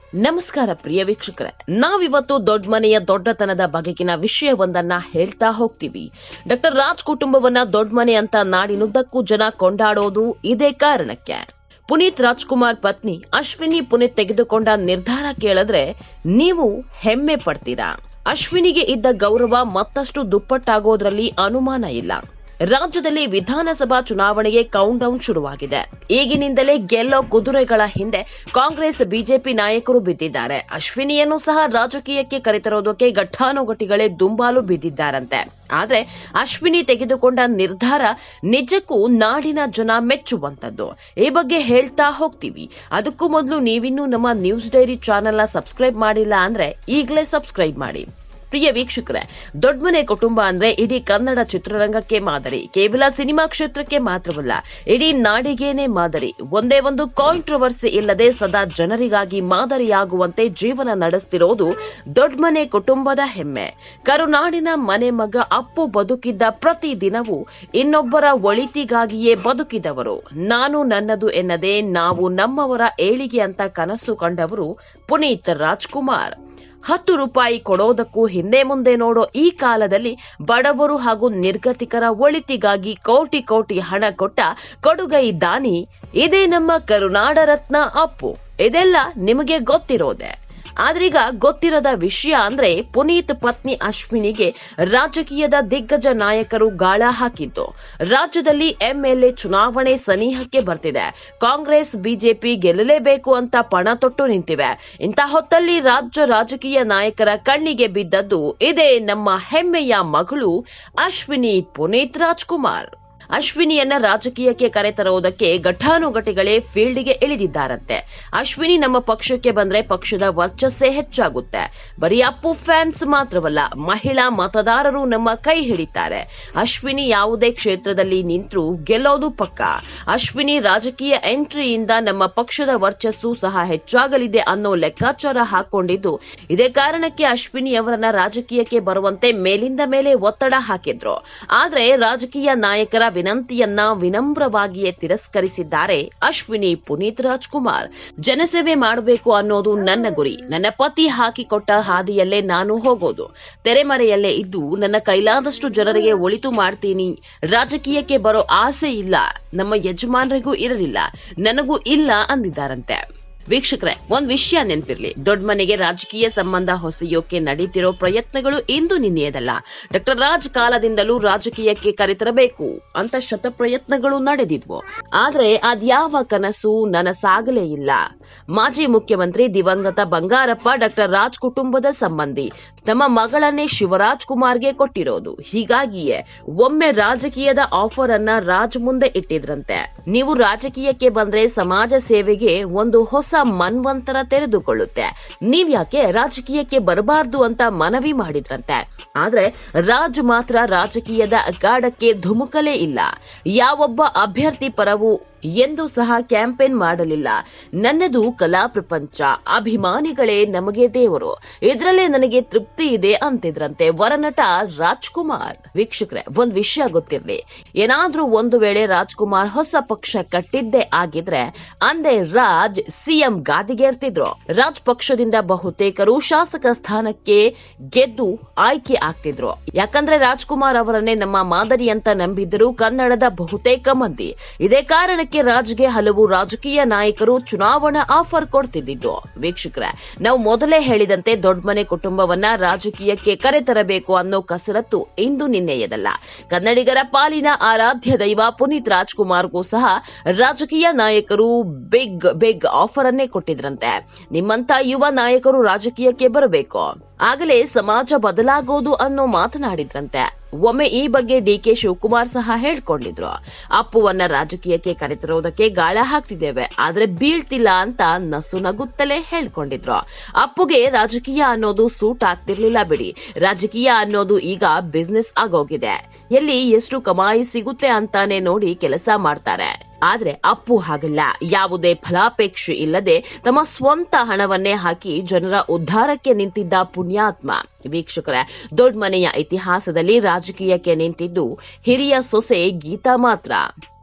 ನಮಸ್ಕಾರ ಪ್ರಿಯ ವೀಕ್ಷಕರೇ ನಾವಿವತ್ತು ದೊಡ್ಡ ಮನೆಯ ದೊಡ್ಡತನದ ಬಗೆಗಿನ ವಿಷಯವೊಂದನ್ನ ಹೇಳ್ತಾ ಹೋಗ್ತೀವಿ ಡಾಕ್ಟರ್ ರಾಜ್ ಕುಟುಂಬವನ್ನ ದೊಡ್ಡ ಮನೆ ಅಂತ ನಾಡಿನುದ್ದಕ್ಕೂ ಜನ ಕೊಂಡಾಡೋದು ಇದೇ ಕಾರಣಕ್ಕೆ ಪುನೀತ್ ರಾಜ್ಕುಮಾರ್ ಪತ್ನಿ ಅಶ್ವಿನಿ ಪುನೀತ್ ತೆಗೆದುಕೊಂಡ ನಿರ್ಧಾರ ಕೇಳಿದ್ರೆ ನೀವು ಹೆಮ್ಮೆ ಪಡ್ತೀರಾ ಅಶ್ವಿನಿಗೆ ಇದ್ದ ಗೌರವ ಮತ್ತಷ್ಟು ದುಪ್ಪಟ್ಟಾಗೋದ್ರಲ್ಲಿ ಅನುಮಾನ ಇಲ್ಲ ರಾಜ್ಯದಲ್ಲಿ ವಿಧಾನಸಭಾ ಚುನಾವಣೆಗೆ ಕೌಂಟ್ ಡೌನ್ ಶುರುವಾಗಿದೆ ಈಗಿನಿಂದಲೇ ಗೆಲ್ಲೋ ಕುದುರೆಗಳ ಹಿಂದೆ ಕಾಂಗ್ರೆಸ್ ಬಿಜೆಪಿ ನಾಯಕರು ಬಿದ್ದಿದ್ದಾರೆ ಅಶ್ವಿನಿಯನ್ನು ಸಹ ರಾಜಕೀಯಕ್ಕೆ ಕರೆತರೋದಕ್ಕೆ ಘಟ್ಟಾನುಘಟಿಗಳೇ ದುಂಬಾಲು ಬಿದ್ದಿದ್ದಾರಂತೆ ಆದ್ರೆ ಅಶ್ವಿನಿ ತೆಗೆದುಕೊಂಡ ನಿರ್ಧಾರ ನಿಜಕ್ಕೂ ನಾಡಿನ ಜನ ಮೆಚ್ಚುವಂತದ್ದು ಈ ಬಗ್ಗೆ ಹೇಳ್ತಾ ಹೋಗ್ತೀವಿ ಅದಕ್ಕೂ ಮೊದಲು ನೀವಿನ್ನೂ ನಮ್ಮ ನ್ಯೂಸ್ ಡೈರಿ ಚಾನೆಲ್ನ ಸಬ್ಸ್ಕ್ರೈಬ್ ಮಾಡಿಲ್ಲ ಅಂದ್ರೆ ಈಗಲೇ ಸಬ್ಸ್ಕ್ರೈಬ್ ಮಾಡಿ ಪ್ರಿಯ ವೀಕ್ಷಕರೇ ದೊಡ್ಡಮನೆ ಕುಟುಂಬ ಅಂದ್ರೆ ಇಡೀ ಕನ್ನಡ ಚಿತ್ರರಂಗಕ್ಕೆ ಮಾದರಿ ಕೇವಲ ಸಿನಿಮಾ ಕ್ಷೇತ್ರಕ್ಕೆ ಮಾತ್ರವಲ್ಲ ಇಡೀ ನಾಡಿಗೇನೆ ಮಾದರಿ ಒಂದೇ ಒಂದು ಕಾಂಟ್ರವರ್ಸಿ ಇಲ್ಲದೆ ಸದಾ ಜನರಿಗಾಗಿ ಮಾದರಿಯಾಗುವಂತೆ ಜೀವನ ನಡೆಸ್ತಿರೋದು ದೊಡ್ಡಮನೆ ಕುಟುಂಬದ ಹೆಮ್ಮೆ ಕರುನಾಡಿನ ಮನೆ ಮಗ ಅಪ್ಪು ಬದುಕಿದ್ದ ಪ್ರತಿ ದಿನವೂ ಇನ್ನೊಬ್ಬರ ಒಳಿತಿಗಾಗಿಯೇ ಬದುಕಿದವರು ನಾನು ನನ್ನದು ಎನ್ನದೆ ನಾವು ನಮ್ಮವರ ಏಳಿಗೆ ಅಂತ ಕನಸು ಕಂಡವರು ಪುನೀತ್ ರಾಜ್ಕುಮಾರ್ ಹತ್ತು ರೂಪಾಯಿ ಕೊಡೋದಕ್ಕೂ ಹಿಂದೆ ಮುಂದೆ ನೋಡೋ ಈ ಕಾಲದಲ್ಲಿ ಬಡವರು ಹಾಗೂ ನಿರ್ಗತಿಕರ ಒಳಿತಿಗಾಗಿ ಕೋಟಿ ಕೋಟಿ ಹಣ ಕೊಟ್ಟ ಕೊಡುಗೈ ದಾನಿ ಇದೇ ನಮ್ಮ ಕರುನಾಡ ರತ್ನ ಅಪ್ಪು ಇದೆಲ್ಲ ನಿಮಗೆ ಗೊತ್ತಿರೋದೆ ಆದ್ರೀಗ ಗೊತ್ತಿರದ ವಿಷಯ ಅಂದ್ರೆ ಪುನೀತ್ ಪತ್ನಿ ಅಶ್ವಿನಿಗೆ ರಾಜಕೀಯದ ದಿಗ್ಗಜ ನಾಯಕರು ಗಾಳ ಹಾಕಿದ್ದು ರಾಜ್ಯದಲ್ಲಿ ಎಂಎಲ್ಎ ಚುನಾವಣೆ ಸನಿಹಕ್ಕೆ ಬರ್ತಿದೆ ಕಾಂಗ್ರೆಸ್ ಬಿಜೆಪಿ ಗೆಲ್ಲಲೇಬೇಕು ಅಂತ ಪಣ ತೊಟ್ಟು ನಿಂತಿವೆ ಇಂಥ ಹೊತ್ತಲ್ಲಿ ರಾಜ್ಯ ರಾಜಕೀಯ ನಾಯಕರ ಕಣ್ಣಿಗೆ ಬಿದ್ದದ್ದು ಇದೇ ನಮ್ಮ ಹೆಮ್ಮೆಯ ಮಗಳು ಅಶ್ವಿನಿ ಪುನೀತ್ ರಾಜ್ಕುಮಾರ್ ಅಶ್ವಿನಿಯನ್ನ ರಾಜಕೀಯಕ್ಕೆ ಕರೆತರುವುದಕ್ಕೆ ಘಟಾನುಘಟಿಗಳೇ ಫೀಲ್ಡ್ಗೆ ಇಳಿದಿದ್ದಾರಂತೆ ಅಶ್ವಿನಿ ನಮ್ಮ ಪಕ್ಷಕ್ಕೆ ಬಂದ್ರೆ ಪಕ್ಷದ ವರ್ಚಸ್ಸೇ ಹೆಚ್ಚಾಗುತ್ತೆ ಬರೀ ಅಪ್ಪು ಫ್ಯಾನ್ಸ್ ಮಾತ್ರವಲ್ಲ ಮಹಿಳಾ ಮತದಾರರು ನಮ್ಮ ಕೈ ಹಿಡಿತಾರೆ ಅಶ್ವಿನಿ ಯಾವುದೇ ಕ್ಷೇತ್ರದಲ್ಲಿ ನಿಂತರೂ ಗೆಲ್ಲೋದು ಪಕ್ಕ ಅಶ್ವಿನಿ ರಾಜಕೀಯ ಎಂಟ್ರಿಯಿಂದ ನಮ್ಮ ಪಕ್ಷದ ವರ್ಚಸ್ಸು ಸಹ ಹೆಚ್ಚಾಗಲಿದೆ ಅನ್ನೋ ಲೆಕ್ಕಾಚಾರ ಹಾಕೊಂಡಿದ್ದು ಇದೇ ಕಾರಣಕ್ಕೆ ಅಶ್ವಿನಿ ಅವರನ್ನ ರಾಜಕೀಯಕ್ಕೆ ಬರುವಂತೆ ಮೇಲಿಂದ ಮೇಲೆ ಒತ್ತಡ ಹಾಕಿದ್ರು ಆದ್ರೆ ರಾಜಕೀಯ ನಾಯಕರ ವಿನಂತಿಯನ್ನ ವಿನಮ್ರವಾಗಿಯೇ ತಿರಸ್ಕರಿಸಿದ್ದಾರೆ ಅಶ್ವಿನಿ ಪುನೀತ್ ರಾಜ್ಕುಮಾರ್ ಜನಸೇವೆ ಮಾಡಬೇಕು ಅನ್ನೋದು ನನ್ನ ಗುರಿ ನನ್ನ ಪತಿ ಹಾಕಿಕೊಟ್ಟ ಹಾದಿಯಲ್ಲೇ ನಾನು ಹೋಗೋದು ತೆರೆಮರೆಯಲ್ಲೇ ಇದ್ದು ನನ್ನ ಕೈಲಾದಷ್ಟು ಜನರಿಗೆ ಒಳಿತು ಮಾಡ್ತೀನಿ ರಾಜಕೀಯಕ್ಕೆ ಬರೋ ಆಸೆ ಇಲ್ಲ ನಮ್ಮ ಯಜಮಾನರಿಗೂ ಇರಲಿಲ್ಲ ನನಗೂ ಇಲ್ಲ ಅಂದಿದ್ದಾರಂತೆ ವೀಕ್ಷಕರೇ ಒಂದ್ ವಿಷಯ ನೆನ್ಪಿರ್ಲಿ ದೊಡ್ಡ ಮನೆಗೆ ರಾಜಕೀಯ ಸಂಬಂಧ ಹೊಸೆಯೋಕೆ ನಡೀತಿರೋ ಪ್ರಯತ್ನಗಳು ಇಂದು ನಿನ್ನೆಯದಲ್ಲ ಡಾಕ್ಟರ್ ರಾಜ್ ಕಾಲದಿಂದಲೂ ರಾಜಕೀಯಕ್ಕೆ ಕರೆತರಬೇಕು ಅಂತ ಶತ ಪ್ರಯತ್ನಗಳು ನಡೆದಿದ್ವು ಆದ್ರೆ ಅದ್ಯಾವ ಕನಸು ನನಸಾಗಲೇ ಇಲ್ಲ ಮಾಜಿ ಮುಖ್ಯಮಂತ್ರಿ ದಿವಂಗತ ಬಂಗಾರಪ್ಪ ಡಾಕ್ಟರ್ ರಾಜ್ ಕುಟುಂಬದ ಸಂಬಂಧಿ ತಮ್ಮ ಮಗಳನ್ನೇ ಶಿವರಾಜ್ ಕುಮಾರ್ಗೆ ಕೊಟ್ಟಿರೋದು ಹೀಗಾಗಿಯೇ ಒಮ್ಮೆ ರಾಜಕೀಯದ ಆಫರ್ ಅನ್ನ ರಾಜ್ ಮುಂದೆ ಇಟ್ಟಿದ್ರಂತೆ ನೀವು ರಾಜಕೀಯಕ್ಕೆ ಬಂದ್ರೆ ಸಮಾಜ ಸೇವೆಗೆ ಒಂದು ಹೊಸ ಮನ್ವಂತರ ತೆರೆದುಕೊಳ್ಳುತ್ತೆ ನೀವ್ಯಾಕೆ ರಾಜಕೀಯಕ್ಕೆ ಬರಬಾರ್ದು ಅಂತ ಮನವಿ ಮಾಡಿದ್ರಂತೆ ಆದ್ರೆ ರಾಜ್ ಮಾತ್ರ ರಾಜಕೀಯದ ಅಖಾಡಕ್ಕೆ ಧುಮುಕಲೇ ಇಲ್ಲ ಯಾವೊಬ್ಬ ಅಭ್ಯರ್ಥಿ ಪರವೂ ಎಂದು ಸಹ ಕ್ಯಾಂಪೇನ್ ಮಾಡಲಿಲ್ಲ ನನ್ನದು ಕಲಾ ಪ್ರಪಂಚ ಅಭಿಮಾನಿಗಳೇ ನಮಗೆ ದೇವರು ಇದರಲ್ಲೇ ನನಗೆ ತೃಪ್ತಿ ಇದೆ ಅಂತಿದ್ರಂತೆ ವರನಟ ರಾಜ್ಕುಮಾರ್ ವೀಕ್ಷಕರೇ ಒಂದ್ ವಿಷಯ ಗೊತ್ತಿರ್ಲಿ ಏನಾದ್ರೂ ಒಂದು ವೇಳೆ ರಾಜ್ಕುಮಾರ್ ಹೊಸ ಪಕ್ಷ ಕಟ್ಟಿದ್ದೇ ಆಗಿದ್ರೆ ಅಂದೇ ರಾಜ್ ಸಿಎಂ ಗಾದಿಗೇರ್ತಿದ್ರು ರಾಜ್ ಪಕ್ಷದಿಂದ ಬಹುತೇಕರು ಶಾಸಕ ಸ್ಥಾನಕ್ಕೆ ಗೆದ್ದು ಆಯ್ಕೆ ಆಗ್ತಿದ್ರು ಯಾಕಂದ್ರೆ ರಾಜ್ಕುಮಾರ್ ಅವರನ್ನೇ ನಮ್ಮ ಮಾದರಿ ಅಂತ ನಂಬಿದ್ದರು ಕನ್ನಡದ ಬಹುತೇಕ ಮಂದಿ ಇದೇ ಕಾರಣಕ್ಕೆ ರಾಜ್ಗೆ ಹಲವು ರಾಜಕೀಯ ನಾಯಕರು ಚುನಾವಣಾ ಆಫರ್ ಕೊಡ್ತಿದ್ದಿದ್ದು ವೀಕ್ಷಕರೇ ನಾವು ಮೊದಲೇ ಹೇಳಿದಂತೆ ದೊಡ್ಡಮನೆ ಕುಟುಂಬವನ್ನ ರಾಜಕೀಯಕ್ಕೆ ಕರೆತರಬೇಕು ಅನ್ನೋ ಕಸರತ್ತು ಇಂದು ನಿನ್ನೆಯದಲ್ಲ ಕನ್ನಡಿಗರ ಪಾಲಿನ ಆರಾಧ್ಯ ದೈವ ಪುನೀತ್ ರಾಜ್ಕುಮಾರ್ಗೂ ಸಹ ರಾಜಕೀಯ ನಾಯಕರು ಬಿಗ್ ಬಿಗ್ ಆಫರ್ ಅನ್ನೇ ಕೊಟ್ಟಿದ್ರಂತೆ ನಿಮ್ಮಂತ ಯುವ ನಾಯಕರು ರಾಜಕೀಯಕ್ಕೆ ಬರಬೇಕು ಆಗಲೇ ಸಮಾಜ ಬದಲಾಗೋದು ಅನ್ನೋ ಮಾತನಾಡಿದ್ರಂತೆ ಒಮ್ಮೆ ಈ ಬಗ್ಗೆ ಡಿ ಕೆ ಶಿವಕುಮಾರ್ ಸಹ ಹೇಳ್ಕೊಂಡಿದ್ರು ಅಪ್ಪುವನ್ನ ರಾಜಕೀಯಕ್ಕೆ ಕರೆತರೋದಕ್ಕೆ ಗಾಳ ಹಾಕ್ತಿದ್ದೇವೆ ಆದ್ರೆ ಬೀಳ್ತಿಲ್ಲ ಅಂತ ನಸು ನಗುತ್ತಲೇ ಹೇಳ್ಕೊಂಡಿದ್ರು ಅಪ್ಪುಗೆ ರಾಜಕೀಯ ಅನ್ನೋದು ಸೂಟ್ ಆಗ್ತಿರ್ಲಿಲ್ಲ ಬಿಡಿ ರಾಜಕೀಯ ಅನ್ನೋದು ಈಗ ಬಿಸ್ನೆಸ್ ಆಗೋಗಿದೆ ಎಲ್ಲಿ ಎಷ್ಟು ಕಮಾಯಿ ಸಿಗುತ್ತೆ ಅಂತಾನೆ ನೋಡಿ ಕೆಲಸ ಮಾಡ್ತಾರೆ ಆದ್ರೆ ಅಪ್ಪು ಹಾಗಲ್ಲ ಯಾವುದೇ ಫಲಾಪೇಕ್ಷೆ ಇಲ್ಲದೆ ತಮ್ಮ ಸ್ವಂತ ಹಣವನ್ನೇ ಹಾಕಿ ಜನರ ಉದ್ಧಾರಕ್ಕೆ ನಿಂತಿದ್ದ ಪುಣ್ಯಾತ್ಮ ವೀಕ್ಷಕರೇ ದೊಡ್ಡ ಮನೆಯ ಇತಿಹಾಸದಲ್ಲಿ ರಾಜಕೀಯಕ್ಕೆ ನಿಂತಿದ್ದು ಹಿರಿಯ ಸೊಸೆ ಗೀತಾ ಮಾತ್ರ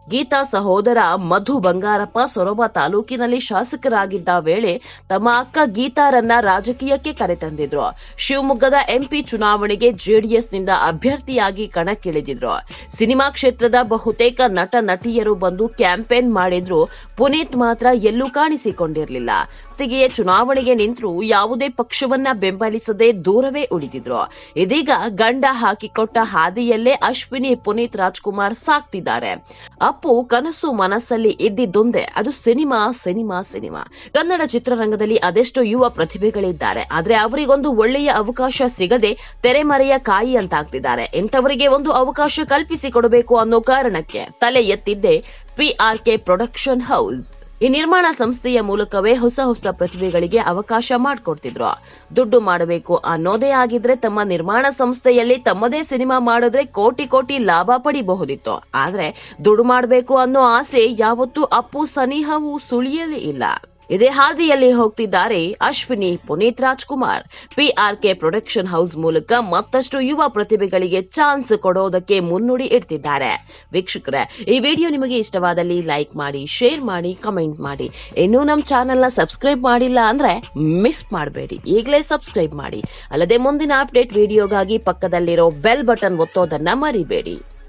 ಗೀತಾ ಸಹೋದರ ಮಧು ಬಂಗಾರಪ್ಪ ಸೊರಬ ತಾಲೂಕಿನಲ್ಲಿ ಶಾಸಕರಾಗಿದ್ದ ವೇಳೆ ತಮ್ಮ ಅಕ್ಕ ಗೀತಾರನ್ನ ರಾಜಕೀಯಕ್ಕೆ ಕರೆತಂದಿದ್ರು ಶಿವಮೊಗ್ಗದ ಎಂಪಿ ಚುನಾವಣೆಗೆ ಜೆಡಿಎಸ್ನಿಂದ ಅಭ್ಯರ್ಥಿಯಾಗಿ ಕಣಕ್ಕಿಳಿದಿದ್ರು ಸಿನಿಮಾ ಕ್ಷೇತ್ರದ ಬಹುತೇಕ ನಟ ನಟಿಯರು ಬಂದು ಕ್ಯಾಂಪೇನ್ ಮಾಡಿದ್ರು ಪುನೀತ್ ಮಾತ್ರ ಎಲ್ಲೂ ಕಾಣಿಸಿಕೊಂಡಿರಲಿಲ್ಲ ಜೊತೆಗೆ ಚುನಾವಣೆಗೆ ನಿಂತರೂ ಯಾವುದೇ ಪಕ್ಷವನ್ನ ಬೆಂಬಲಿಸದೆ ದೂರವೇ ಉಳಿದಿದ್ರು ಇದೀಗ ಗಂಡ ಹಾಕಿಕೊಟ್ಟ ಹಾದಿಯಲ್ಲೇ ಅಶ್ವಿನಿ ಪುನೀತ್ ರಾಜ್ಕುಮಾರ್ ಸಾಕ್ತಿದ್ದಾರೆ ಅಪ್ಪು ಕನಸು ಮನಸ್ಸಲ್ಲಿ ಇದ್ದಿದ್ದೊಂದೇ ಅದು ಸಿನಿಮಾ ಸಿನಿಮಾ ಸಿನಿಮಾ ಕನ್ನಡ ಚಿತ್ರರಂಗದಲ್ಲಿ ಅದೆಷ್ಟೋ ಯುವ ಪ್ರತಿಭೆಗಳಿದ್ದಾರೆ ಆದ್ರೆ ಅವರಿಗೊಂದು ಒಳ್ಳೆಯ ಅವಕಾಶ ಸಿಗದೆ ತೆರೆಮರೆಯ ಕಾಯಿ ಅಂತಾಗ್ತಿದ್ದಾರೆ ಇಂಥವರಿಗೆ ಒಂದು ಅವಕಾಶ ಕಲ್ಪಿಸಿಕೊಡಬೇಕು ಅನ್ನೋ ಕಾರಣಕ್ಕೆ ತಲೆ ಎತ್ತಿದ್ದೆ ಪಿಆರ್ಕೆ ಪ್ರೊಡಕ್ಷನ್ ಹೌಸ್ ಈ ನಿರ್ಮಾಣ ಸಂಸ್ಥೆಯ ಮೂಲಕವೇ ಹೊಸ ಹೊಸ ಪ್ರತಿಭೆಗಳಿಗೆ ಅವಕಾಶ ಮಾಡಿಕೊಡ್ತಿದ್ರು ದುಡ್ಡು ಮಾಡಬೇಕು ಅನ್ನೋದೇ ಆಗಿದ್ರೆ ತಮ್ಮ ನಿರ್ಮಾಣ ಸಂಸ್ಥೆಯಲ್ಲಿ ತಮ್ಮದೇ ಸಿನಿಮಾ ಮಾಡಿದ್ರೆ ಕೋಟಿ ಕೋಟಿ ಲಾಭ ಪಡಿಬಹುದಿತ್ತು ಆದ್ರೆ ದುಡ್ಡು ಮಾಡಬೇಕು ಅನ್ನೋ ಆಸೆ ಯಾವತ್ತೂ ಅಪ್ಪು ಸನಿಹವೂ ಸುಳಿಯಲೇ ಇಲ್ಲ ಇದೇ ಹಾದಿಯಲ್ಲಿ ಹೋಗ್ತಿದ್ದಾರೆ Ashwini Puneeth Rajkumar PRK production house ಮೂಲಕ ಮತ್ತಷ್ಟು ಯುವ ಪ್ರತಿಭೆಗಳಿಗೆ ಚಾನ್ಸ್ ಕೊಡೋದಕ್ಕೆ ಮುನ್ನುಡಿ ಇಡ್ತಿದ್ದಾರೆ ವೀಕ್ಷಕರೇ ಈ ವಿಡಿಯೋ ನಿಮಗೆ ಇಷ್ಟವಾದಲ್ಲಿ ಲೈಕ್ ಮಾಡಿ ಶೇರ್ ಮಾಡಿ ಕಮೆಂಟ್ ಮಾಡಿ ಇನ್ನೂ ನಮ್ಮ ಚಾನೆಲ್ನ ಸಬ್ಸ್ಕ್ರೈಬ್ ಮಾಡಿಲ್ಲ ಅಂದ್ರೆ ಮಿಸ್ ಮಾಡಬೇಡಿ ಈಗಲೇ ಸಬ್ಸ್ಕ್ರೈಬ್ ಮಾಡಿ ಅಲ್ಲದೆ ಮುಂದಿನ ಅಪ್ಡೇಟ್ ವಿಡಿಯೋಗಾಗಿ ಪಕ್ಕದಲ್ಲಿರೋ ಬೆಲ್ ಬಟನ್ ಒತ್ತೋದನ್ನ ಮರಿಬೇಡಿ